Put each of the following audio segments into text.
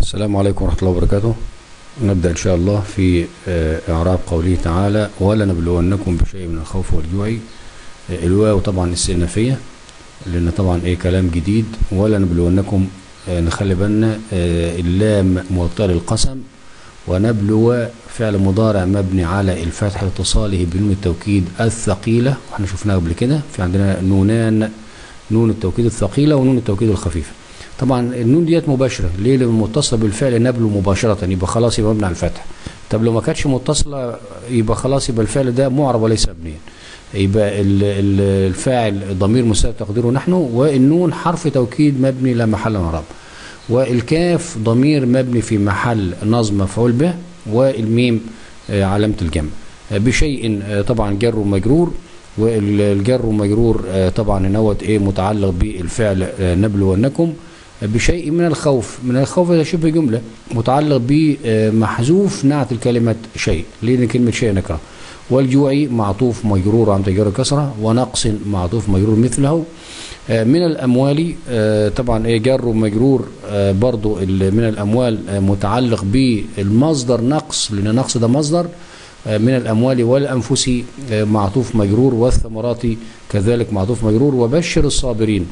السلام عليكم ورحمة الله وبركاته نبدأ إن شاء الله في آه، إعراب قوله تعالى ولا نبلونكم بشيء من الخوف والجوع آه، الواو طبعا استئنافية لأن طبعا إيه كلام جديد ولا نبلونكم آه، نخلي بالنا آه، اللام موطئة للقسم ونبلو فعل مضارع مبني على الفتح اتصاله بنون التوكيد الثقيلة واحنا شفناها قبل كده في عندنا نونان نون التوكيد الثقيلة ونون التوكيد الخفيفة طبعا النون ديت مباشرة ليه لأن متصلة بالفعل نبلو مباشرة يبقى خلاص يبقى مبني على الفتح طب لو ما كانتش متصلة يبقى خلاص يبقى الفعل ده معرب وليس مبنيا يبقى ال- ال- الفاعل ضمير مستتر تقديره نحن والنون حرف توكيد مبني لا محل من اعراب والكاف ضمير مبني في محل نصب مفعول به والميم آه، علامة الجمع آه، بشيء آه، طبعا جر ومجرور والجر ومجرور آه، طبعا نوت ايه متعلق بالفعل آه، نبلونكم آه، بشيء من الخوف من الخوف ده شبه جملة متعلق بمحذوف نعت الكلمة شيء لأن كلمة شيء نكره والجوع معطوف مجرور عن تجار كسرة ونقص معطوف مجرور مثله آه، من الأموال آه، طبعا ايه جر ومجرور آه، برضو ال- من الأموال آه، متعلق بالمصدر نقص لأن نقص ده مصدر آه، من الأموال والأنفس آه، معطوف مجرور والثمرات كذلك معطوف مجرور وبشر الصابرين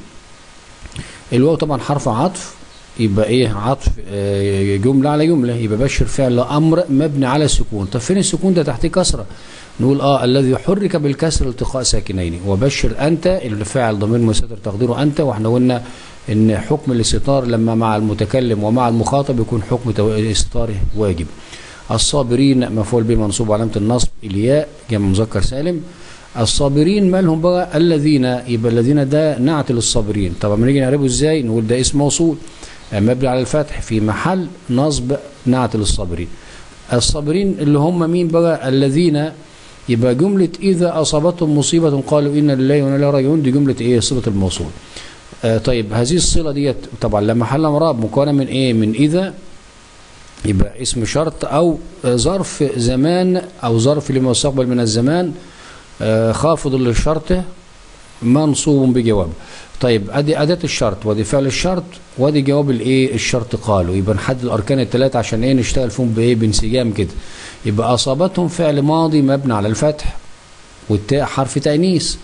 الواو طبعا حرف عطف يبقى ايه عطف آه، جملة على جملة يبقى بشر فعل أمر مبني على السكون طب فين السكون ده تحتيه كسرة نقول اه الذي حرك بالكسر التقاء ساكنين وبشر أنت الفاعل ضمير مستتر تقديره أنت واحنا قلنا ان حكم الاستتار لما مع المتكلم ومع المخاطب يكون حكم تو- استتاره واجب الصابرين مفعول به منصوب علامة النصب الياء جمع مذكر سالم الصابرين مالهم بقى الذين يبقى الذين ده نعت للصابرين طب لما نيجي نعرفه ازاي نقول ده اسم موصول مبني على الفتح في محل نصب نعت للصابرين الصابرين اللي هم مين بقى الذين يبقى جملة إذا أصابتهم مصيبة قالوا إن لله وإنا إليه راجعون دي جملة إيه صلة الموصول آه طيب هذه الصلة ديت طبعا لما حل مراب مكونة من إيه من إذا يبقى اسم شرط أو آه، ظرف زمان أو ظرف لمستقبل من الزمان آه، خافض للشرط منصوب بجواب طيب ادي اداه الشرط وادي فعل الشرط وادي جواب الايه الشرط قالوا يبقى نحدد الاركان الثلاثه عشان ايه نشتغل فيهم بايه بانسجام كده يبقى اصابتهم فعل ماضي مبني على الفتح والتاء حرف تانيث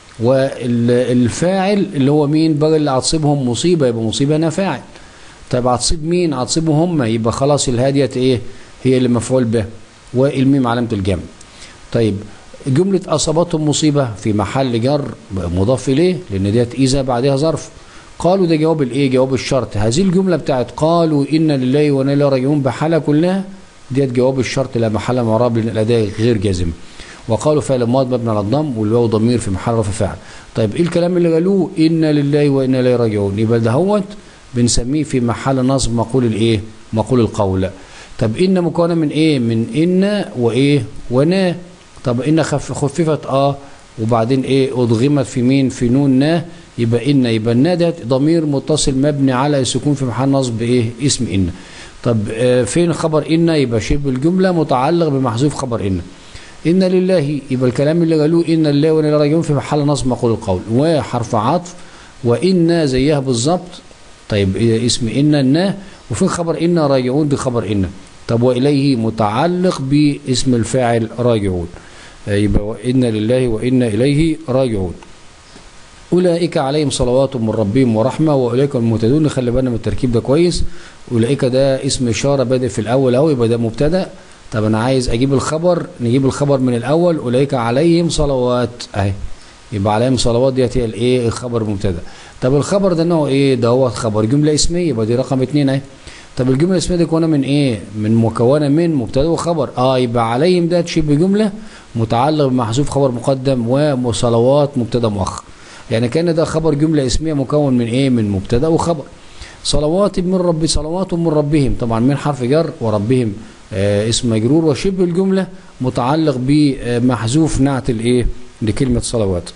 والفاعل اللي هو مين بقى اللي هتصيبهم مصيبه يبقى مصيبه هنا فاعل طيب هتصيب مين هتصيبهم هم يبقى خلاص الهادية ايه هي اللي مفعول به والميم علامة الجمع طيب جملة أصابتهم مصيبة في محل جر مضاف إليه لأن ديت إذا بعدها ظرف قالوا ده جواب الإيه جواب الشرط هذه الجملة بتاعت قالوا إن لله وإنا إليه راجعون بحالة كلها ديت جواب الشرط لا محل من إعراب لأن الأداة غير جازمة وقالوا فعل ماض مبني على الضم والواو ضمير في محل رفع فاعل طيب ايه الكلام اللي قالوه إن لله وإنا إليه راجعون يبقى دهوت بنسميه في محل نصب مقول الايه مقول القول طب ان مكونه من ايه من ان وايه ونا طب ان خف خففت اه وبعدين ايه ادغمت في مين في نون نا يبقى ان يبقى النا ده ضمير متصل مبني على السكون في محل نصب ايه اسم ان طب آه فين خبر ان يبقى شبه الجمله متعلق بمحذوف خبر ان إن لله يبقى الكلام اللي قالوه إن لله وإنا إليه راجعون في محل نصب مقول القول وحرف عطف وإن زيها بالظبط طيب إيه اسم إن النا وفين خبر إن راجعون دي خبر إن طب وإليه متعلق باسم الفاعل راجعون آه، يبقى وإن لله وإن إليه راجعون أولئك عليهم صلوات من ربهم ورحمة وأولئك هم المهتدون نخلي بالنا من التركيب ده كويس أولئك ده اسم إشارة بادئ في الأول أهو يبقى ده مبتدأ طب أنا عايز أجيب الخبر نجيب الخبر من الأول أولئك عليهم صلوات أهي يبقى عليهم صلوات ديت هي الإيه الخبر مبتدأ طب الخبر ده نوعه إيه ده هو خبر جملة اسمية يبقى دي رقم اتنين أهي طب الجملة الاسمية دي مكونة من إيه من مكونة من مبتدأ وخبر آه يبقى عليهم ده شبه جملة متعلق بمحذوف خبر مقدم وصلوات مبتدأ مؤخر يعني كان ده خبر جملة اسمية مكون من ايه من مبتدا وخبر صلوات من رب صلوات من ربهم طبعا من حرف جر وربهم آه اسم مجرور وشبه الجملة متعلق بمحذوف نعت الايه لكلمة صلوات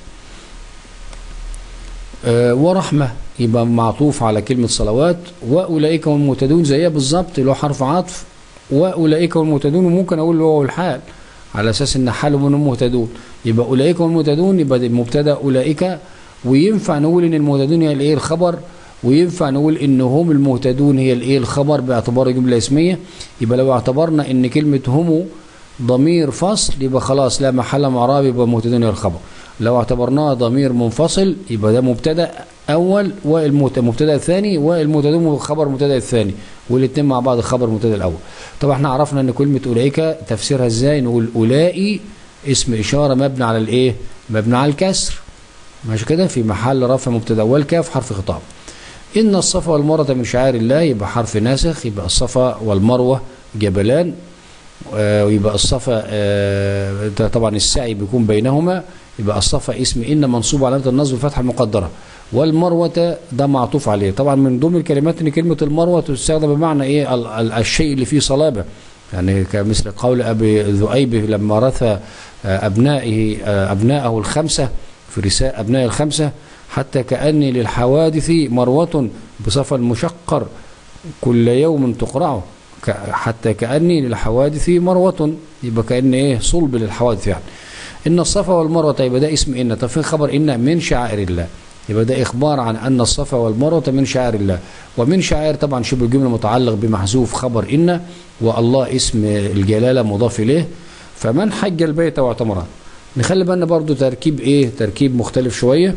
آه ورحمة يبقى معطوف على كلمة صلوات وأولئك هم المهتدون زيها بالظبط اللي هو حرف عطف وأولئك هم المهتدون وممكن أقول له هو الحال على أساس إن حالهم إنهم مهتدون يبقى أولئك هم المهتدون يبقى ده مبتدأ أولئك وينفع نقول إن المهتدون هي الإيه الخبر وينفع نقول ان هم المهتدون هي الايه الخبر باعتبار جمله اسميه يبقى لو اعتبرنا ان كلمه هم ضمير فصل يبقى خلاص لا محل من اعراب يبقى مهتدون هي الخبر لو اعتبرناها ضمير منفصل يبقى ده مبتدا اول والمبتدا الثاني والمهتدون خبر المبتدا الثاني والاثنين مع بعض خبر المبتدا الاول طبعا احنا عرفنا ان كلمه اولئك تفسيرها ازاي نقول اولئي اسم اشاره مبني على الايه مبني على الكسر ماشي كده في محل رفع مبتدا والكاف حرف خطاب ان الصفا والمروه من شعائر الله يبقى حرف ناسخ يبقى الصفا والمروه جبلان آه ويبقى الصفا آه ده طبعا السعي بيكون بينهما يبقى الصفا اسم ان منصوب علامه النصب الفتحه المقدره والمروه ده معطوف عليه طبعا من ضمن الكلمات ان كلمه المروه تستخدم بمعنى ايه ال ال الشيء اللي فيه صلابه يعني كمثل قول ابي ذؤيب لما رثى ابنائه ابنائه الخمسه في رساء ابناء الخمسه حتى كاني للحوادث مروه بصفا مشقر كل يوم تقرعه حتى كاني للحوادث مروه يبقى كان ايه صلب للحوادث يعني ان الصفا والمروه يبقى ده اسم ان طب فين خبر ان من شعائر الله يبقى ده إخبار عن أن الصفا والمروة من شعائر الله ومن شعائر طبعا شبه الجملة متعلق بمحذوف خبر إن والله اسم الجلالة مضاف إليه فمن حج البيت واعتمره نخلي بالنا برضو تركيب إيه تركيب مختلف شوية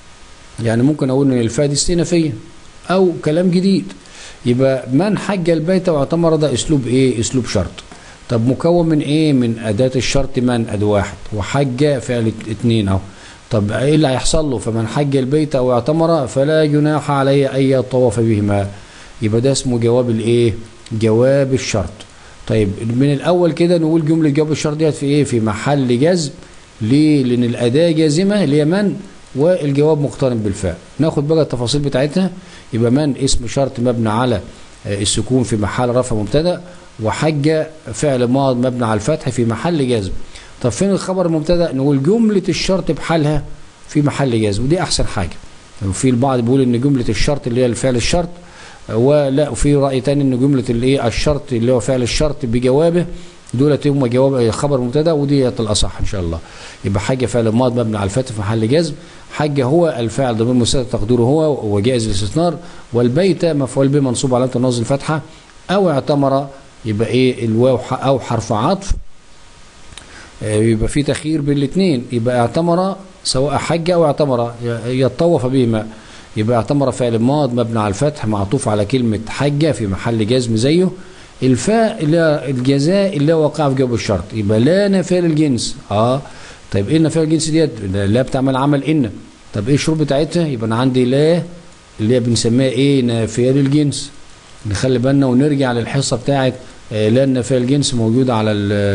يعني ممكن أقول إن الفاء دي استئنافية أو كلام جديد يبقى من حج البيت واعتمر ده أسلوب إيه أسلوب شرط طب مكون من إيه من أداة الشرط من أد واحد وحج فعل اتنين أهو طب ايه اللي هيحصل له فمن حج البيت او اعتمر فلا جناح عليه ان يطوف بهما يبقى ده اسمه جواب الايه جواب الشرط طيب من الاول كده نقول جمله جواب الشرط ديت في ايه في محل جزم ليه لان الاداه جازمه اللي هي من والجواب مقترن بالفاء ناخد بقى التفاصيل بتاعتها يبقى من اسم شرط مبني على السكون في محل رفع مبتدا وحج فعل ماض مبني على الفتح في محل جزم طب فين الخبر المبتدا نقول جمله الشرط بحالها في محل جزم ودي احسن حاجه وفي البعض بيقول ان جمله الشرط اللي هي الفعل الشرط ولا وفي راي تاني ان جمله الايه الشرط اللي هو فعل الشرط بجوابه دولت هم جواب خبر مبتدا ودي الاصح ان شاء الله يبقى حاجه فعل ماض مبني على الفتح في محل جزم حاجه هو الفاعل ضمير مستتر تقديره هو وجائز الاستثنار والبيت مفعول به منصوب علامه النصب الفتحه او اعتمر يبقى ايه الواو او حرف عطف يبقى في تخيير بين الاثنين يبقى اعتمر سواء حج او اعتمر يتطوف بهما يبقى اعتمر فعل ماض مبني على الفتح معطوف على كلمة حج في محل جزم زيه الفاء اللي الجزاء اللي وقع في جواب الشرط يبقى لا نافيه للجنس اه طيب ايه نافيه للجنس ديت لا بتعمل عمل ان طب ايه الشروط بتاعتها يبقى انا عندي لا اللي هي بنسميها ايه نافيه للجنس نخلي بالنا ونرجع للحصه بتاعت آه لا النافيه للجنس موجوده على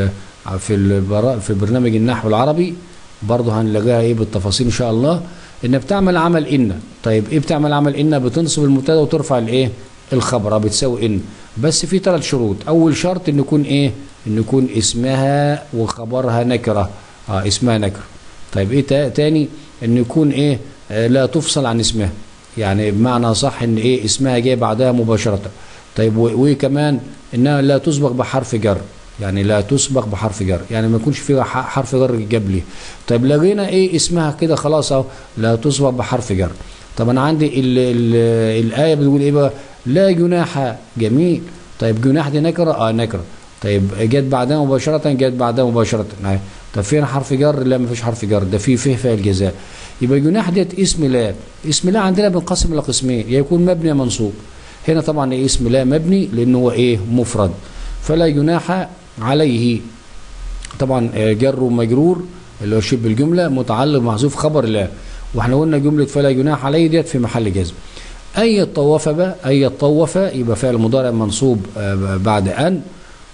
في البرا في برنامج النحو العربي برضه هنلاقيها ايه بالتفاصيل ان شاء الله ان بتعمل عمل ان طيب ايه بتعمل عمل ان بتنصب المبتدا وترفع الايه الخبر بتساوي ان بس في ثلاث شروط اول شرط ان يكون ايه ان يكون اسمها وخبرها نكره اه اسمها نكره طيب ايه تاني ان يكون ايه آه لا تفصل عن اسمها يعني بمعنى صح ان ايه اسمها جاي بعدها مباشره طيب وكمان انها لا تسبق بحرف جر يعني لا تسبق بحرف جر يعني ما يكونش فيها حرف جر قبلي طيب لقينا ايه اسمها كده خلاص اهو لا تسبق بحرف جر طب انا عندي ال ال الايه بتقول ايه بقى لا جناح جميل طيب جناح دي نكره اه نكره طيب جت بعدها مباشره جت بعدها مباشره طب فين حرف جر لا ما فيش حرف جر ده في فيه فعل جزاء يبقى جناح ديت اسم لا اسم لا عندنا بنقسم الى قسمين يا يكون مبني يا منصوب هنا طبعا إيه اسم لا مبني لانه هو ايه مفرد فلا جناح عليه طبعا جر ومجرور اللي هو شبه الجمله متعلق محذوف خبر لا واحنا قلنا جمله فلا جناح عليه ديت في محل جزم اي طوف بقى اي طوف يبقى فعل مضارع منصوب بعد ان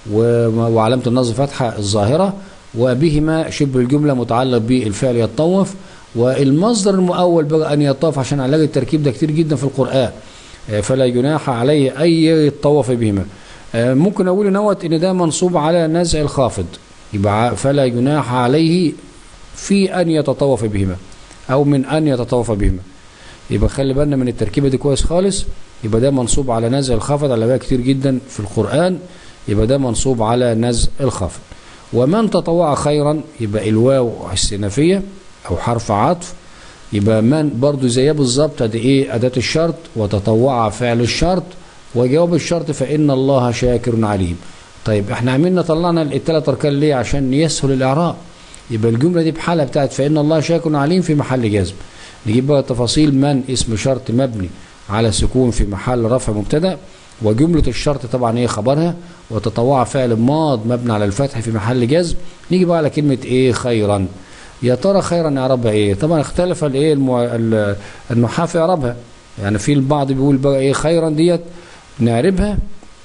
وعلامه النصب فتحه الظاهره وبهما شبه الجمله متعلق بالفعل يتطوف والمصدر المؤول بقى ان يطوف عشان علاج التركيب ده كتير جدا في القران فلا جناح عليه اي يتطوف بهما ممكن اقول نوت ان ده منصوب على نزع الخافض يبقى فلا جناح عليه في ان يتطوف بهما او من ان يتطوف بهما يبقى خلي بالنا من التركيبه دي كويس خالص يبقى ده منصوب على نزع الخافض على بقى كتير جدا في القران يبقى ده منصوب على نزع الخافض ومن تطوع خيرا يبقى الواو السنافيه او حرف عطف يبقى من برضو زيها بالظبط ادي ايه اداه الشرط وتطوع فعل الشرط وجواب الشرط فان الله شاكر عليم طيب احنا عملنا طلعنا الثلاث اركان ليه عشان يسهل الاعراب يبقى الجمله دي بحالها بتاعت فان الله شاكر عليم في محل جزم نجيب بقى تفاصيل من اسم شرط مبني على سكون في محل رفع مبتدا وجمله الشرط طبعا ايه خبرها وتطوع فعل ماض مبني على الفتح في محل جزم نيجي بقى على كلمه ايه خيرا يا ترى خيرا اعرابها ايه طبعا اختلف الايه المع... ال- النحاة في اعرابها يعني في البعض بيقول بقى ايه خيرا ديت نعربها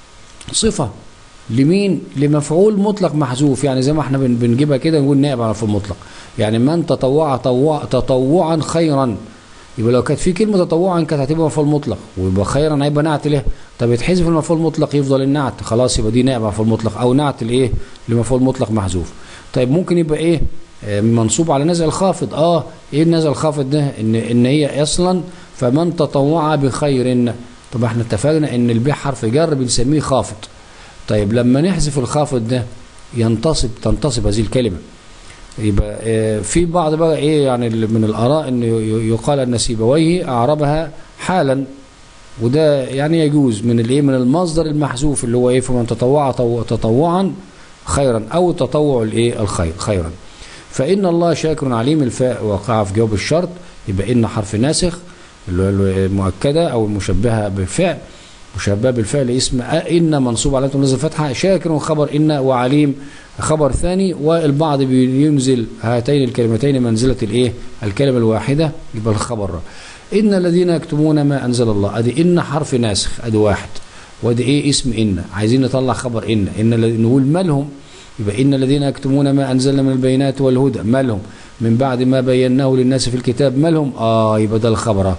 صفه لمين لمفعول مطلق محذوف يعني زي ما احنا بن- بنجيبها كده نقول نائب على في المطلق يعني من تطوع تطوع تطوعا خيرا يبقى لو كانت في كلمه تطوعا كانت هتبقى مفعول مطلق ويبقى خيرا هيبقى نعت له طب يتحذف المفعول المطلق يفضل النعت خلاص يبقى دي نائب على مفعول مطلق او نعت الايه لمفعول مطلق محذوف طيب ممكن يبقى ايه آه، منصوب على نزع الخافض اه ايه النزع الخافض ده ان ان هي اصلا فمن تطوع بخير طب احنا اتفقنا ان الباء حرف جر بنسميه خافض طيب لما نحذف الخافض ده ينتصب تنتصب هذه الكلمه يبقى آه، في بعض بقى ايه يعني اللي من الاراء ان ي- يقال ان سيبويه اعربها حالا وده يعني يجوز من الايه من المصدر المحذوف اللي هو ايه فمن تطوع طو- تطوعا خيرا او تطوع الايه الخير خيرا فان الله شاكر عليم الفاء وقع في جواب الشرط يبقى ان حرف ناسخ اللي هو المؤكده او المشبهه بالفعل مشبهه بالفعل اسم ان منصوب علامه نزل فتحه شاكر خبر ان وعليم خبر ثاني والبعض بينزل هاتين الكلمتين منزله الايه الكلمه الواحده يبقى الخبر ان الذين يكتمون ما انزل الله ادي ان حرف ناسخ ادي واحد وادي ايه اسم ان عايزين نطلع خبر ان ان الذين- نقول مالهم يبقى ان الذين يكتمون ما انزلنا من البينات والهدى مالهم من بعد ما بيناه للناس في الكتاب مالهم اه يبقى ده الخبر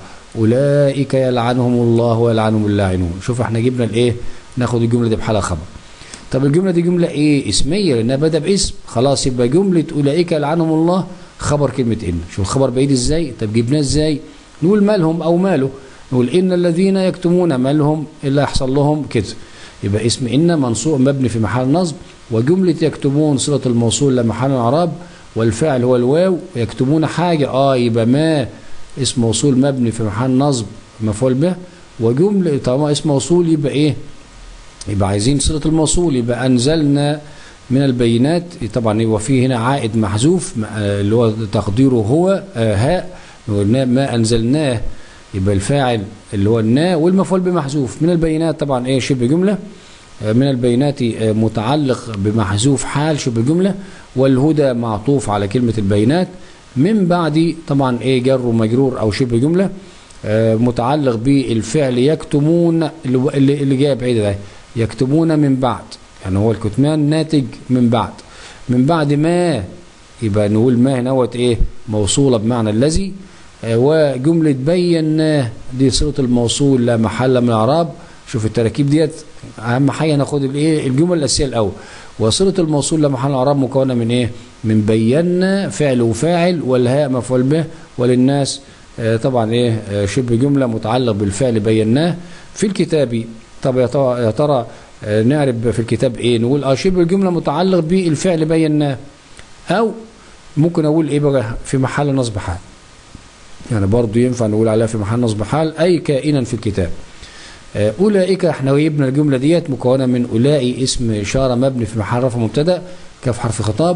اولئك يلعنهم الله ويلعنهم اللاعنون شوف احنا جبنا الايه ناخد الجمله دي بحالها خبر طب الجمله دي جمله ايه اسميه لانها بدا باسم خلاص يبقى جمله اولئك يلعنهم الله خبر كلمه ان شوف الخبر بعيد ازاي طب جبناه ازاي نقول مالهم او ماله نقول ان الذين يكتمون مالهم اللي يحصل لهم كده يبقى اسم ان منصوب مبني في محل نصب وجمله يكتمون صله الموصول لمحل الاعراب والفعل هو الواو يكتمون حاجه اه يبقى ما اسم موصول مبني في محل نصب مفعول به وجمله طالما اسم موصول يبقى ايه يبقى عايزين صلة الموصول يبقى أنزلنا من البينات طبعا يبقى فيه هنا عائد محذوف آه، اللي هو تقديره هو آه، هاء قلنا ما أنزلناه يبقى الفاعل اللي هو النا والمفعول بمحذوف من البينات طبعا ايه شبه جملة آه، من البينات آه، متعلق بمحذوف حال شبه جملة والهدى معطوف على كلمة البينات من بعد طبعا ايه جر ومجرور او شبه جملة آه، متعلق بالفعل يكتمون اللي اللي اللي جاي بعيد ده يكتمون من بعد يعني هو الكتمان ناتج من بعد من بعد ما يبقى نقول ما هنوت ايه موصوله بمعنى الذي آه، وجمله بيناه دي صله الموصول لا محل من الاعراب شوف التراكيب ديت اهم حاجه ناخد الايه الجمل الاساسيه الاول وصله الموصول لا محل الاعراب مكونه من ايه من بينا فعل وفاعل والهاء مفعول به وللناس آه، طبعا ايه آه، شبه جمله متعلق بالفعل بيناه في الكتاب طب يا ترى يا ترى آه، نعرف في الكتاب ايه نقول اه شبه الجمله متعلق بالفعل بيناه او ممكن اقول ايه بقى في محل نصب حال يعني برضه ينفع نقول عليها في محل نصب حال اي كائنا في الكتاب آه، اولئك احنا جبنا الجمله ديت مكونه من اولئك اسم اشاره مبني في محل رفع مبتدا كاف حرف خطاب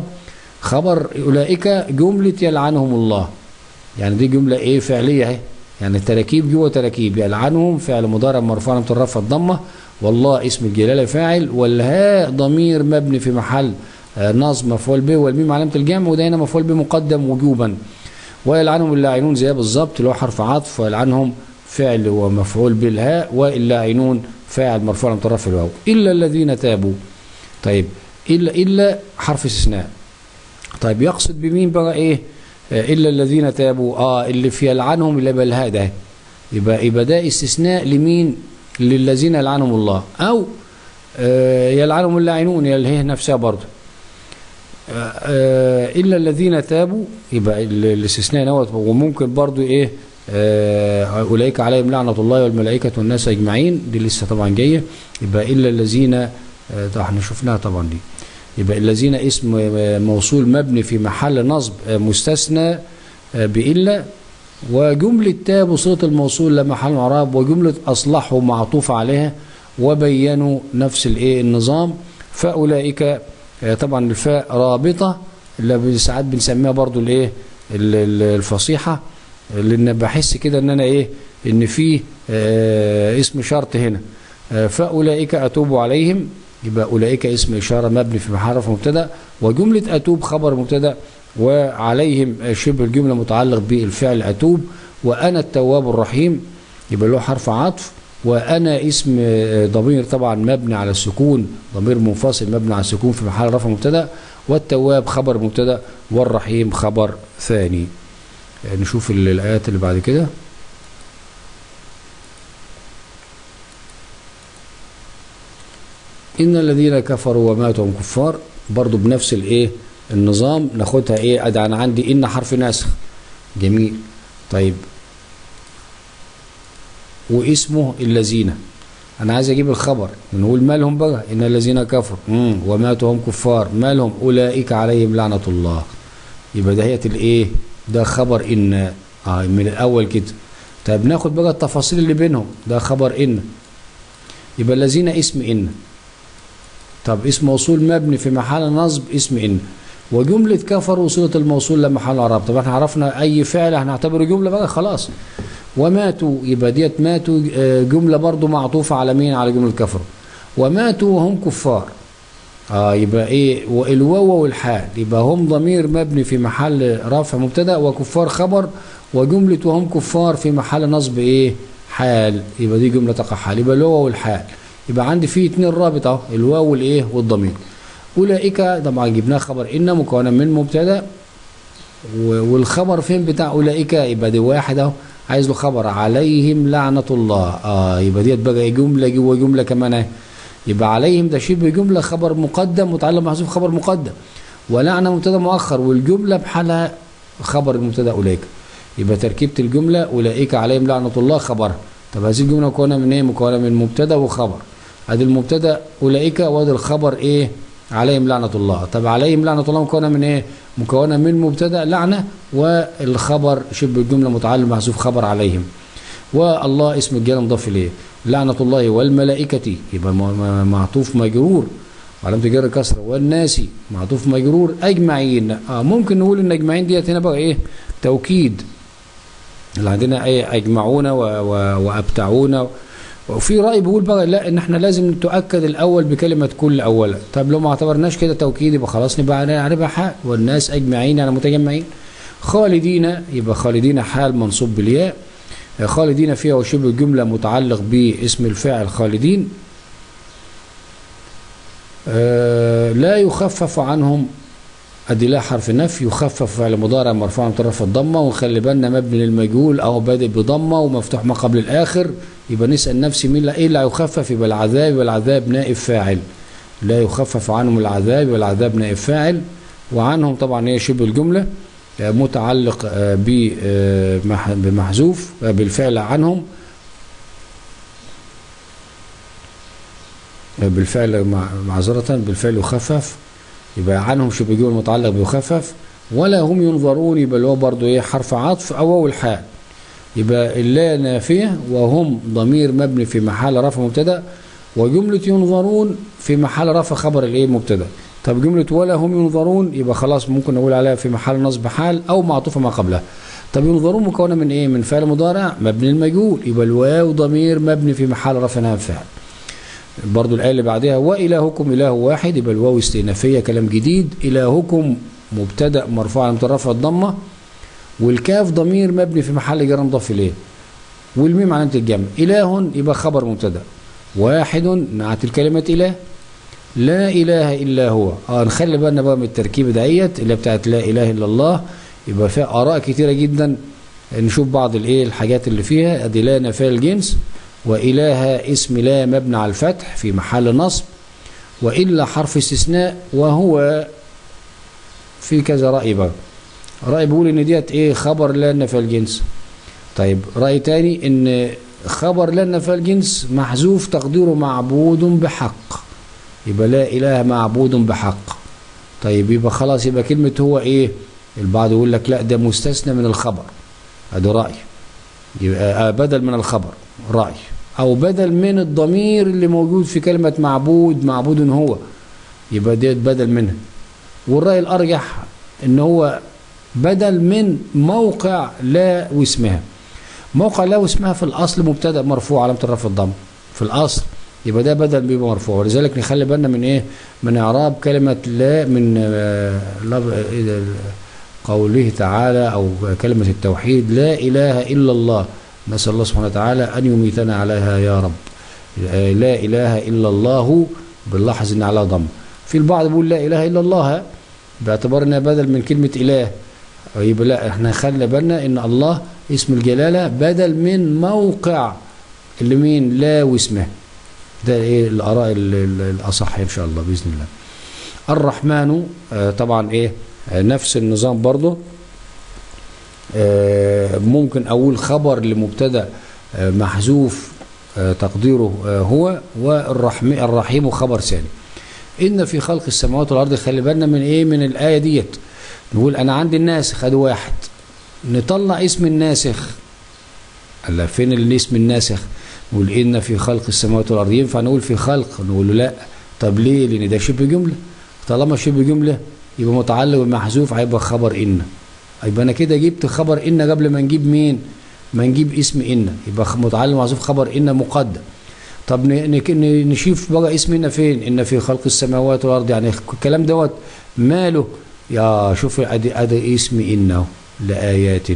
خبر اولئك جمله يلعنهم الله يعني دي جمله ايه فعليه اهي يعني تراكيب جوه تراكيب يلعنهم فعل مضارع مرفوع علامه الرفع الضمه والله اسم الجلاله فاعل والهاء ضمير مبني في محل آه، نصب مفعول به والميم علامه الجمع وده هنا مفعول به مقدم وجوبا ويلعنهم اللاعنون زي بالظبط اللي هو حرف عطف ويلعنهم فعل ومفعول بالهاء واللاعنون فاعل مرفوع علامه الرفع الواو الا الذين تابوا طيب الا الا حرف استثناء طيب يقصد بمين بقى ايه آه، الا الذين تابوا اه اللي في يلعنهم اللي بالهاء ده يبقى يبقى ده استثناء لمين للذين يلعنهم الله او آه، يلعنهم اللاعنون اللي هي نفسها برضه آه، آه، الا الذين تابوا يبقى ال- الاستثناء دوت وممكن برضه ايه آه، اولئك عليهم لعنه الله والملائكه والناس اجمعين دي لسه طبعا جايه يبقى الا الذين آه، ده احنا شفناها طبعا دي يبقى الذين اسم آه، موصول مبني في محل نصب آه، مستثنى آه، بإلا وجملة تاب وصلة الموصول لا محل اعراب وجملة اصلحوا معطوف عليها وبينوا نفس الايه النظام فاولئك آه، طبعا الفاء رابطة اللي ساعات بنسميها برضو الايه ال- ال- الفصيحة لان بحس كده ان انا ايه ان في آه، اسم شرط هنا آه، فاولئك اتوب عليهم يبقى اولئك اسم اشاره مبني في محل رفع مبتدا وجمله اتوب خبر مبتدا وعليهم شبه الجمله متعلق بالفعل اتوب وانا التواب الرحيم يبقى له حرف عطف وانا اسم آه، ضمير طبعا مبني على السكون ضمير منفصل مبني على السكون في محل رفع مبتدا والتواب خبر مبتدا والرحيم خبر ثاني آه، نشوف ال- الايات اللي بعد كده إن الذين كفروا وماتوا هم كفار برضو بنفس الإيه النظام ناخدها إيه أدي أنا عندي إن حرف ناسخ جميل طيب واسمه الذين أنا عايز أجيب الخبر نقول مالهم بقى إن الذين كفروا مم. وماتوا هم كفار مالهم أولئك عليهم لعنة الله يبقى دهية الإيه ده خبر إن آه من الأول كده طيب ناخد بقى التفاصيل اللي بينهم ده خبر إن يبقى الذين اسم إن طب اسم موصول مبني في محل نصب اسم إن وجملة كفر وصلة الموصول لمحل عرب طب احنا عرفنا أي فعل هنعتبره جملة بقى خلاص وماتوا يبقى ديت ماتوا آه، جملة برضو معطوفة على مين على جملة كفر وماتوا وهم كفار اه يبقى ايه والواو والحال يبقى هم ضمير مبني في محل رفع مبتدا وكفار خبر وجملة وهم كفار في محل نصب ايه حال يبقى دي جملة تقع حال يبقى الواو والحال يبقى عندي فيه اتنين رابط اهو الواو والايه والضمير اولئك طبعا جبناه خبر ان مكونا من مبتدا و- والخبر فين بتاع اولئك يبقى دي واحد اهو عايز له خبر عليهم لعنة الله اه يبقى ديت بقى إيه جملة جوه جملة كمان اهي يبقى عليهم ده شبه جملة خبر مقدم متعلق محذوف خبر مقدم ولعنة مبتدا مؤخر والجملة بحالها خبر المبتدا أولئك يبقى تركيبة الجملة أولئك عليهم لعنة الله خبرها طب هذه الجملة مكونة من إيه؟ مكونة من مبتدا وخبر ادي المبتدا أولئك وادي الخبر إيه؟ عليهم لعنة الله طب عليهم لعنة الله مكونة من إيه؟ مكونة من مبتدا لعنة والخبر شبه الجملة متعلق محذوف خبر عليهم والله اسم الجلالة مضاف إليه لعنة الله والملائكة يبقى م- م- معطوف مجرور وعلامة جر كسرة والناس معطوف مجرور أجمعين آه ممكن نقول إن أجمعين ديت هنا بقى إيه توكيد اللي عندنا إيه أجمعون و- و- وأبتعون وفي رأي بيقول بقى لا إن إحنا لازم تؤكد الأول بكلمة كل أولا طب لو ما اعتبرناش كده توكيد يبقى خلاص نبقى نعرفها حال والناس أجمعين يعني متجمعين خالدين يبقى خالدين حال منصوب بالياء خالدين فيها وشبه الجملة متعلق باسم الفاعل خالدين آه، لا يخفف عنهم ادي لا حرف نفي يخفف فعل مضارع مرفوع من طرف الضمه ونخلي بالنا مبني للمجهول او بادئ بضمه ومفتوح ما قبل الاخر يبقى نسال نفسي مين لا ايه اللي هيخفف يبقى العذاب يبقى العذاب نائب فاعل لا يخفف عنهم العذاب يبقى العذاب نائب فاعل وعنهم طبعا هي شبه الجمله آه، متعلق آه، ب- آه، مح- بمحذوف آه، بالفعل عنهم آه، بالفعل مع- معذرة بالفعل يخفف يبقى عنهم شبه جمل متعلق بيخفف ولا هم ينظرون يبقى اللي هو برضه ايه حرف عطف او واو الحال يبقى اللا نافيه وهم ضمير مبني في محل رفع مبتدا وجمله ينظرون في محل رفع خبر الايه مبتدا طب جمله ولا هم ينظرون يبقى خلاص ممكن نقول عليها في محل نصب حال او معطوفه ما قبلها طب ينظرون مكونه من ايه من فعل مضارع مبني المجهول يبقى الواو ضمير مبني في محل رفع نائب فاعل برضو الآية اللي بعدها وإلهكم إله واحد يبقى الواو استئنافية كلام جديد إلهكم مبتدأ مرفوع على رفع الضمة والكاف ضمير مبني في محل جر مضاف إليه والميم علامة الجمع إله يبقى خبر مبتدأ واحد نعت الكلمة إله لا إله إلا هو اه نخلي بالنا بقى من التركيبة ديت اللي بتاعت لا إله إلا الله يبقى فيها آراء كتيرة جدا نشوف بعض الايه الحاجات اللي فيها ادي لا نفاء الجنس وإله اسم لا مبنى على الفتح في محل نصب وإلا حرف استثناء وهو في كذا رأي بقى رأي بيقول إن ديت إيه خبر لا نفى الجنس طيب رأي تاني إن خبر لا نفى الجنس محذوف تقديره معبود بحق يبقى لا إله معبود بحق طيب يبقى خلاص يبقى كلمة هو إيه البعض يقول لك لا ده مستثنى من الخبر ادي راي يبقى بدل من الخبر راي او بدل من الضمير اللي موجود في كلمه معبود معبود هو يبقى ديت بدل منها والراي الارجح ان هو بدل من موقع لا واسمها موقع لا واسمها في الاصل مبتدا مرفوع علامه الرفع الضم في الاصل يبقى ده بدل بيبقى مرفوع ولذلك نخلي بالنا من ايه من اعراب كلمه لا من آه قوله تعالى او كلمه التوحيد لا اله الا الله نسال الله سبحانه وتعالى ان يميتنا عليها يا رب لا اله الا الله بنلاحظ ان عليها ضم في البعض بيقول لا اله الا الله باعتبار انها بدل من كلمه اله يبقى لا احنا خلي بالنا ان الله اسم الجلاله بدل من موقع اللي مين لا واسمه ده ايه الاراء الاصح ان شاء الله باذن الله الرحمن آه طبعا ايه آه نفس النظام برضه آه ممكن اقول خبر لمبتدا محذوف تقديره هو والرحم الرحيم خبر ثاني ان في خلق السماوات والارض خلي بالنا من ايه من الايه ديت نقول انا عندي الناسخ ادي واحد نطلع اسم الناسخ الا فين الاسم الناسخ نقول ان في خلق السماوات والارض ينفع نقول في خلق نقول له لا طب ليه لان ده شبه جمله طالما شبه جمله يبقى متعلق بالمحذوف هيبقى خبر ان يبقى انا كده جبت خبر ان قبل ما نجيب مين ما نجيب اسم ان يبقى متعلق محذوف خبر ان مقدم طب نشوف بقى اسم ان فين ان في خلق السماوات والارض يعني الكلام دوت ماله يا شوف ادي ادي اسم ان لايات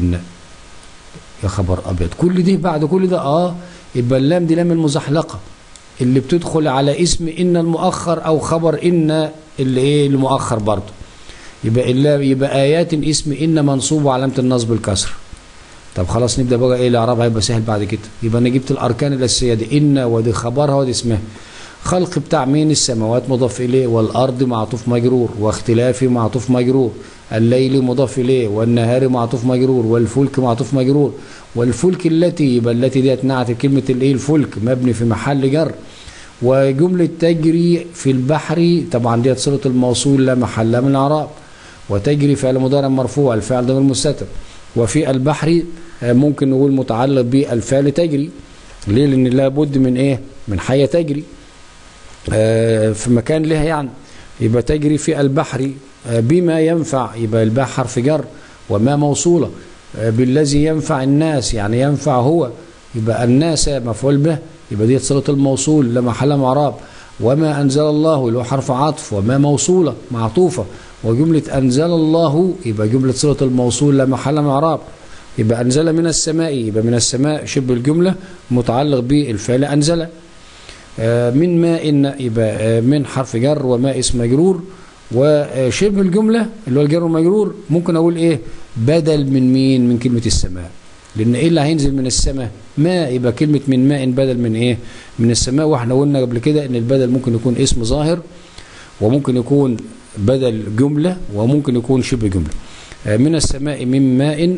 يا خبر ابيض كل دي بعد كل ده اه يبقى اللام دي لام المزحلقه اللي بتدخل على اسم ان المؤخر او خبر ان اللي ايه المؤخر برضه يبقى إلا يبقى ايات اسم ان منصوب وعلامه النصب الكسر طب خلاص نبدا بقى ايه الاعراب هيبقى سهل بعد كده يبقى انا جبت الاركان الاساسيه دي ان ودي خبرها ودي اسمها خلق بتاع مين السماوات مضاف اليه والارض معطوف مجرور واختلاف معطوف مجرور الليل مضاف اليه والنهار معطوف مجرور والفلك معطوف مجرور والفلك التي يبقى التي ديت نعت كلمه الايه الفلك مبني في محل جر وجمله تجري في البحر طبعا ديت صله الموصول لا محل من الاعراب وتجري فعل مضارع مرفوع الفعل ضمير مستتر وفي البحر ممكن نقول متعلق بالفعل تجري ليه لان لابد من ايه من حياه تجري آه في مكان لها يعني يبقى تجري في البحر آه بما ينفع يبقى الباء حرف جر وما موصوله آه بالذي ينفع الناس يعني ينفع هو يبقى الناس مفعول به يبقى دي صله الموصول لا محل من اعراب وما انزل الله اللي هو حرف عطف وما موصوله معطوفه وجمله انزل الله يبقى جمله صله الموصول لا محل من اعراب يبقى انزل من السماء يبقى من السماء شبه الجمله متعلق بالفعل انزل من ماء يبقى من حرف جر وماء اسم مجرور وشبه الجملة اللي هو الجر والمجرور ممكن أقول إيه بدل من مين من كلمة السماء لأن إيه اللي هينزل من السماء ماء يبقى كلمة من ماء بدل من إيه من السماء وإحنا قلنا قبل كده إن البدل ممكن يكون اسم ظاهر وممكن يكون بدل جملة وممكن يكون شبه جملة من السماء من ماء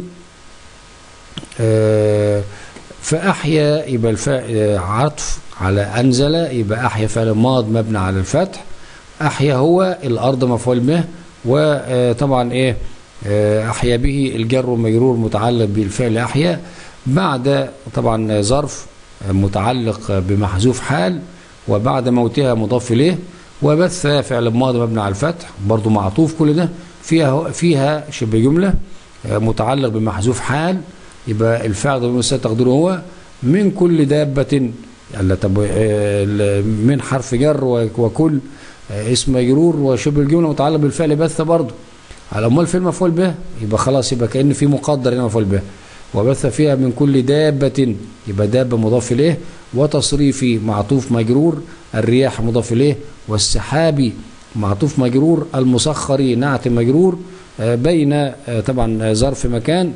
فأحيا يبقى الفاء عطف على أنزل يبقى أحيا فعل ماض مبني على الفتح أحيا هو الأرض مفعول به وطبعا إيه أحيا به الجر والمجرور متعلق بالفعل أحيا بعد طبعا ظرف متعلق بمحذوف حال وبعد موتها مضاف إليه وبث فعل ماضي مبني على الفتح برضو معطوف كل ده فيها فيها شبه جملة متعلق بمحذوف حال يبقى الفعل ضمير تقديره هو من كل دابة يعني طب من حرف جر وكل اسم مجرور وشبه الجمله متعلق بالفعل بث برضه على امال في المفعول به يبقى خلاص يبقى كان في مقدر هنا مفعول به وبث فيها من كل دابة يبقى دابة مضاف إليه وتصريفي معطوف مجرور الرياح مضاف إليه والسحابي معطوف مجرور المسخر نعت مجرور بين طبعا ظرف مكان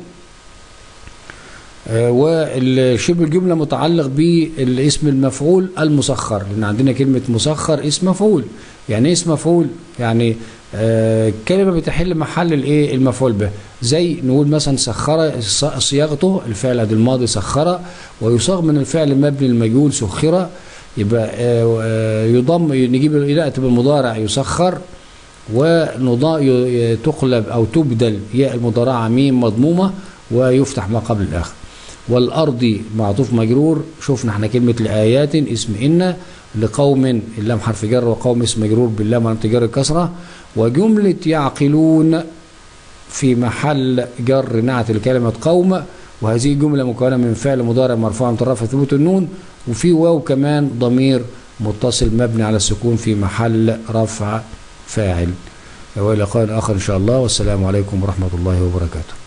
والشبه الجمله متعلق بالاسم المفعول المسخر لان عندنا كلمه مسخر اسم مفعول يعني ايه اسم مفعول يعني آه كلمه بتحل محل الايه المفعول به زي نقول مثلا سخر صياغته الفعل الماضي سخر ويصاغ من الفعل المبني المجهول سخر يبقى آه يضم نجيب ناتي بالمضارع يسخر وتقلب او تبدل ياء المضارعه ميم مضمومه ويفتح ما قبل الآخر والأرض معطوف مجرور شفنا احنا كلمة لآيات اسم إن لقوم اللام حرف جر وقوم اسم مجرور باللام علامة جر الكسرة وجملة يعقلون في محل جر نعت لكلمة قوم وهذه جملة مكونة من فعل مضارع مرفوع مترفع ثبوت النون وفي واو كمان ضمير متصل مبني على السكون في محل رفع فاعل وإلى لقاء آخر إن شاء الله والسلام عليكم ورحمة الله وبركاته